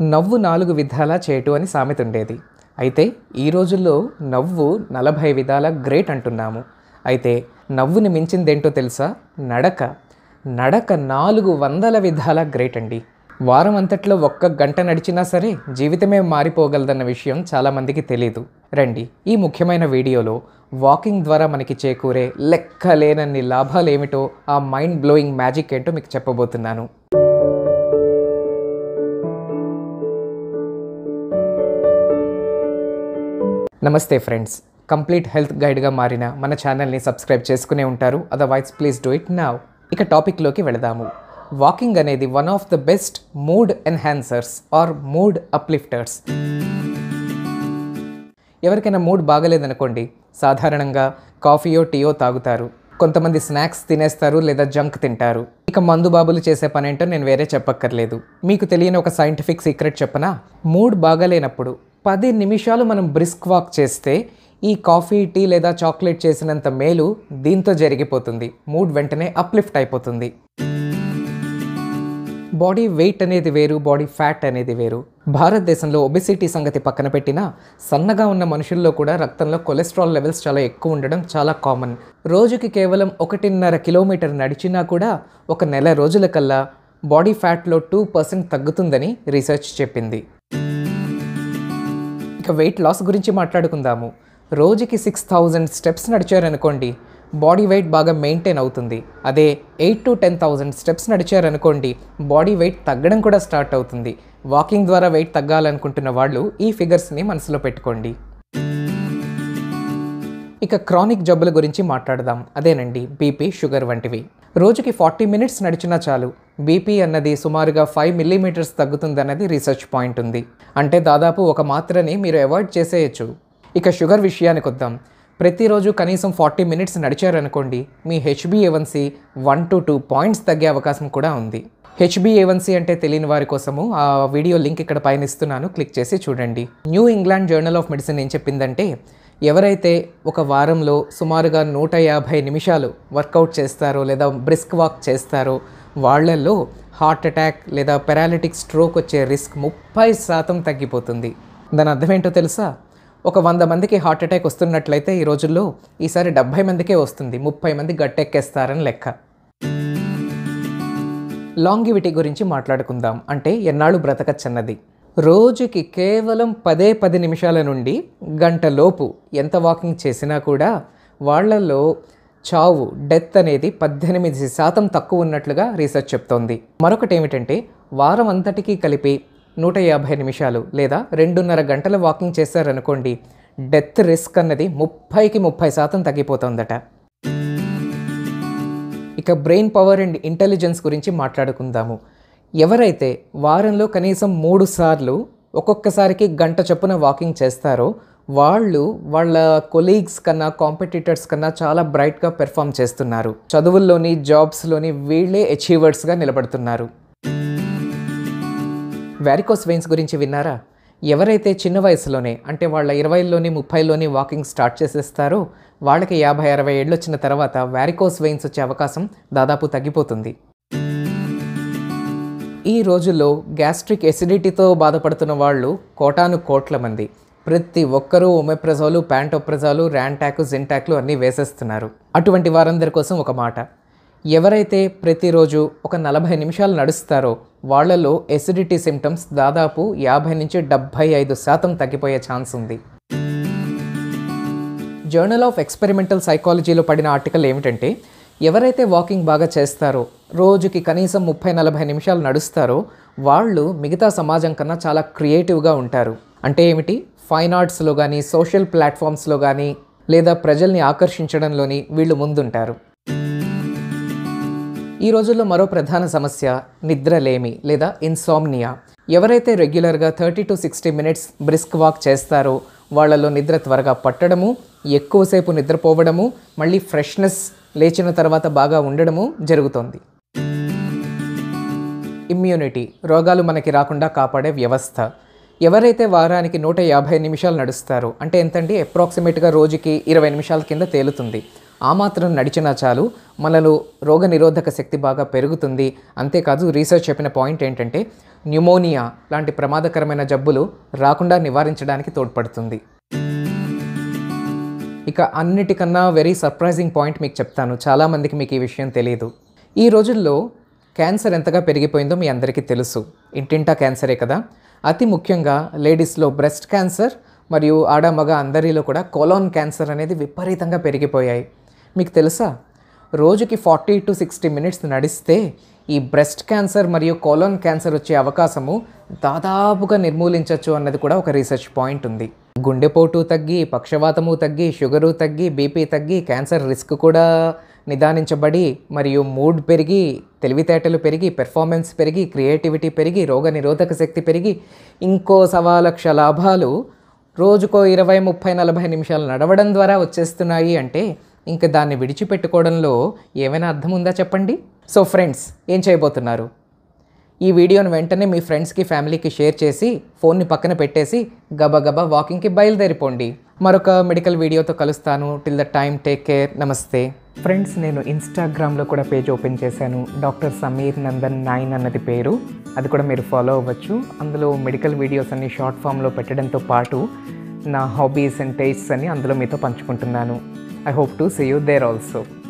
నవ్వు నాలుగు విధాలా చేటు అని సామెత ఉండేది అయితే ఈ రోజుల్లో నవ్వు నలభై విధాల గ్రేట్ అంటున్నాము అయితే నవ్వుని మించిందేంటో తెలుసా నడక నడక నాలుగు వందల విధాల గ్రేట్ అండి వారం అంతట్లో ఒక్క గంట నడిచినా సరే జీవితమే మారిపోగలదన్న విషయం చాలామందికి తెలియదు రండి ఈ ముఖ్యమైన వీడియోలో వాకింగ్ ద్వారా మనకి చేకూరే లెక్కలేనన్ని లాభాలు ఏమిటో ఆ మైండ్ బ్లోయింగ్ మ్యాజిక్ ఏంటో మీకు చెప్పబోతున్నాను నమస్తే ఫ్రెండ్స్ కంప్లీట్ హెల్త్ గైడ్గా మారిన మన ఛానల్ని సబ్స్క్రైబ్ చేసుకునే ఉంటారు otherwise please do it now ఇక టాపిక్లోకి వెళదాము వాకింగ్ అనేది one of the best mood enhancers or mood uplifters ఎవరికైనా మూడ్ బాగలేదనుకోండి సాధారణంగా కాఫీయో టీయో తాగుతారు కొంతమంది స్నాక్స్ తినేస్తారు లేదా జంక్ తింటారు ఇక మందు బాబులు చేసే పని ఏంటో నేను వేరే చెప్పక్కర్లేదు మీకు తెలియని ఒక సైంటిఫిక్ సీక్రెట్ చెప్పనా మూడ్ బాగలేనప్పుడు పది నిమిషాలు మనం బ్రిస్క్ వాక్ చేస్తే ఈ కాఫీ టీ లేదా చాక్లెట్ చేసినంత మేలు దీంతో జరిగిపోతుంది మూడ్ వెంటనే అప్లిఫ్ట్ అయిపోతుంది బాడీ వెయిట్ అనేది వేరు బాడీ ఫ్యాట్ అనేది వేరు భారతదేశంలో ఒబెసిటీ సంగతి పక్కన పెట్టినా సన్నగా ఉన్న మనుషుల్లో కూడా రక్తంలో కొలెస్ట్రాల్ లెవెల్స్ చాలా ఎక్కువ ఉండడం చాలా కామన్ రోజుకి కేవలం ఒకటిన్నర కిలోమీటర్ నడిచినా కూడా ఒక నెల రోజుల కల్లా బాడీ ఫ్యాట్లో టూ పర్సెంట్ తగ్గుతుందని రీసెర్చ్ చెప్పింది ఇక వెయిట్ లాస్ గురించి మాట్లాడుకుందాము రోజుకి సిక్స్ థౌజండ్ స్టెప్స్ నడిచారనుకోండి బాడీ వెయిట్ బాగా మెయింటైన్ అవుతుంది అదే eight to ten thousand steps నడిచారనుకోండి బాడీ వెయిట్ తగ్గడం కూడా స్టార్ట్ అవుతుంది వాకింగ్ ద్వారా వెయిట్ తగ్గాలనుకుంటున్న వాళ్ళు ఈ ఫిగర్స్ని మనసులో పెట్టుకోండి ఇక క్రానిక్ జబ్బుల గురించి మాట్లాడదాం అదేనండి బీపీ షుగర్ వంటివి రోజుకి ఫార్టీ మినిట్స్ నడిచినా చాలు బీపీ అన్నది సుమారుగా ఫైవ్ మిల్లీమీటర్స్ తగ్గుతుందన్నది రీసెర్చ్ పాయింట్ ఉంది అంటే దాదాపు ఒక మాత్రని మీరు అవాయిడ్ చేసేయచ్చు ఇక షుగర్ విషయానికి వద్దాం ప్రతిరోజు కనీసం ఫార్టీ మినిట్స్ నడిచారనుకోండి మీ HbA one c one to two points తగ్గే అవకాశం కూడా ఉంది హెచ్బిఏవన్సి అంటే తెలియని వారి కోసము ఆ వీడియో లింక్ ఇక్కడ పైన ఇస్తున్నాను క్లిక్ చేసి చూడండి New England Journal of Medicine ఏం చెప్పిందంటే ఎవరైతే ఒక వారంలో సుమారుగా నూట యాభై నిమిషాలు వర్కౌట్ చేస్తారో లేదా బ్రిస్క్ వాక్ చేస్తారో వాళ్ళల్లో హార్ట్ అటాక్ లేదా పెరాలిటిక్ స్ట్రోక్ వచ్చే రిస్క్ ముప్పై శాతం తగ్గిపోతుంది దాని అర్థం ఏంటో తెలుసా ఒక వంద మందికి హార్ట్ అటాక్ వస్తున్నట్లయితే ఈ రోజుల్లో ఈసారి డెబ్భై మందికే వస్తుంది ముప్పై మంది గట్టెక్కేస్తారని లెక్క లాంగివిటీ గురించి మాట్లాడుకుందాం అంటే ఎన్నాళ్ళు బ్రతకచ్చన్నది రోజుకి కేవలం పదే పది నిమిషాల నుండి గంట లోపు ఎంత వాకింగ్ చేసినా కూడా వాళ్ళల్లో చావు డెత్ అనేది పద్దెనిమిది శాతం తక్కువ ఉన్నట్లుగా రీసెర్చ్ చెప్తోంది మరొకటి ఏమిటంటే వారం అంతటికీ కలిపి నూట యాభై నిమిషాలు లేదా రెండున్నర గంటల వాకింగ్ చేశారనుకోండి డెత్ రిస్క్ అన్నది ముప్పైకి ముప్పై శాతం తగ్గిపోతుందట ఇక బ్రెయిన్ పవర్ అండ్ ఇంటెలిజెన్స్ గురించి మాట్లాడుకుందాము ఎవరైతే వారంలో కనీసం మూడు సార్లు ఒక్కొక్కసారికి గంట చొప్పున వాకింగ్ చేస్తారో వాళ్ళు వాళ్ళ కొలీగ్స్ కన్నా కాంపిటీటర్స్ కన్నా చాలా బ్రైట్గా పెర్ఫామ్ చేస్తున్నారు చదువుల్లోని జాబ్స్లోని వీళ్ళే అచీవర్స్గా నిలబడుతున్నారు వ్యారికోస్ వెయిన్స్ గురించి విన్నారా ఎవరైతే చిన్న వయసులోనే అంటే వాళ్ళ ఇరవైలోని ముప్పైలోని వాకింగ్ స్టార్ట్ చేసేస్తారో వాళ్ళకి యాభై అరవై ఏళ్ళు వచ్చిన తర్వాత వ్యారికోస్ వెయిన్స్ వచ్చే అవకాశం దాదాపు తగ్గిపోతుంది ఈ రోజుల్లో గ్యాస్ట్రిక్ ఎసిడిటీతో బాధపడుతున్న వాళ్ళు కోటాను కోట్ల మంది ప్రతి ఒక్కరూ ఒమెప్రజాలు ప్యాంటోప్రజాలు ర్యాంటాకు జింటాక్లు అన్నీ వేసేస్తున్నారు అటువంటి వారందరి కోసం ఒక మాట ఎవరైతే ప్రతిరోజు ఒక నలభై నిమిషాలు నడుస్తారో వాళ్ళలో ఎసిడిటీ సిమ్టమ్స్ దాదాపు యాభై నుంచి డెబ్భై ఐదు శాతం తగ్గిపోయే ఛాన్స్ ఉంది జర్నల్ ఆఫ్ ఎక్స్పెరిమెంటల్ సైకాలజీలో పడిన ఆర్టికల్ ఏమిటంటే ఎవరైతే వాకింగ్ బాగా చేస్తారో రోజుకి కనీసం ముప్పై నలభై నిమిషాలు నడుస్తారో వాళ్ళు మిగతా సమాజం కన్నా చాలా క్రియేటివ్గా ఉంటారు అంటే ఏమిటి ఫైన్ ఆర్ట్స్లో కానీ సోషల్ ప్లాట్ఫామ్స్లో కానీ లేదా ప్రజల్ని ఆకర్షించడంలోని వీళ్ళు ముందుంటారు ఈ రోజుల్లో మరో ప్రధాన సమస్య నిద్రలేమి లేదా ఇన్సామ్నియా ఎవరైతే రెగ్యులర్గా thirty to sixty minutes brisk walk చేస్తారో వాళ్ళలో నిద్ర త్వరగా పట్టడము ఎక్కువసేపు నిద్రపోవడము మళ్ళీ ఫ్రెష్నెస్ లేచిన తర్వాత బాగా ఉండడము జరుగుతోంది ఇమ్యూనిటీ రోగాలు మనకి రాకుండా కాపాడే వ్యవస్థ ఎవరైతే వారానికి నూట యాభై నిమిషాలు నడుస్తారో అంటే ఎంతండి అప్రాక్సిమేట్గా రోజుకి ఇరవై నిమిషాల కింద తేలుతుంది ఆ మాత్రం నడిచినా చాలు మనలో రోగ నిరోధక శక్తి బాగా పెరుగుతుంది అంతేకాదు రీసెర్చ్ చెప్పిన పాయింట్ ఏంటంటే న్యూమోనియా లాంటి ప్రమాదకరమైన జబ్బులు రాకుండా నివారించడానికి తోడ్పడుతుంది ఇక అన్నిటికన్నా వెరీ సర్ప్రైజింగ్ పాయింట్ మీకు చెప్తాను చాలామందికి మీకు ఈ విషయం తెలియదు ఈ రోజుల్లో క్యాన్సర్ ఎంతగా పెరిగిపోయిందో మీ అందరికీ తెలుసు ఇంటింటా క్యాన్సరే కదా అతి ముఖ్యంగా లేడీస్లో బ్రెస్ట్ క్యాన్సర్ మరియు ఆడ మగ అందరిలో కూడా కోలాన్ క్యాన్సర్ అనేది విపరీతంగా పెరిగిపోయాయి మీకు తెలుసా రోజుకి ఫార్టీ టు సిక్స్టీ మినిట్స్ నడిస్తే ఈ బ్రెస్ట్ క్యాన్సర్ మరియు కోలాన్ క్యాన్సర్ వచ్చే అవకాశము దాదాపుగా నిర్మూలించవచ్చు అన్నది కూడా ఒక రీసెర్చ్ పాయింట్ ఉంది గుండెపోటు తగ్గి పక్షవాతము తగ్గి షుగరు తగ్గి బీపీ తగ్గి క్యాన్సర్ రిస్క్ కూడా నిదానించబడి మరియు మూడ్ పెరిగి తెలివితేటలు పెరిగి పెర్ఫార్మెన్స్ పెరిగి క్రియేటివిటీ పెరిగి రోగ నిరోధక శక్తి పెరిగి ఇంకో సవా లక్ష లాభాలు రోజుకో ఇరవై ముప్పై నలభై నిమిషాలు నడవడం ద్వారా వచ్చేస్తున్నాయి అంటే ఇంకా దాన్ని విడిచిపెట్టుకోవడంలో ఏమైనా అర్థం ఉందా చెప్పండి సో ఫ్రెండ్స్ ఏం చేయబోతున్నారు ఈ వీడియోను వెంటనే మీ ఫ్రెండ్స్కి ఫ్యామిలీకి షేర్ చేసి ఫోన్ని పక్కన పెట్టేసి గబగబా వాకింగ్కి బయలుదేరిపోండి మరొక మెడికల్ వీడియోతో కలుస్తాను till the time take care నమస్తే ఫ్రెండ్స్ నేను ఇన్స్టాగ్రామ్లో కూడా పేజ్ ఓపెన్ చేశాను డాక్టర్ సమీర్ నందన్ నైన్ అన్నది పేరు అది కూడా మీరు ఫాలో అవ్వచ్చు అందులో మెడికల్ వీడియోస్ అన్ని షార్ట్ ఫామ్లో పెట్టడంతో పాటు నా హాబీస్ అండ్ టేస్ట్స్ అన్ని అందులో మీతో పంచుకుంటున్నాను I hope to see you there also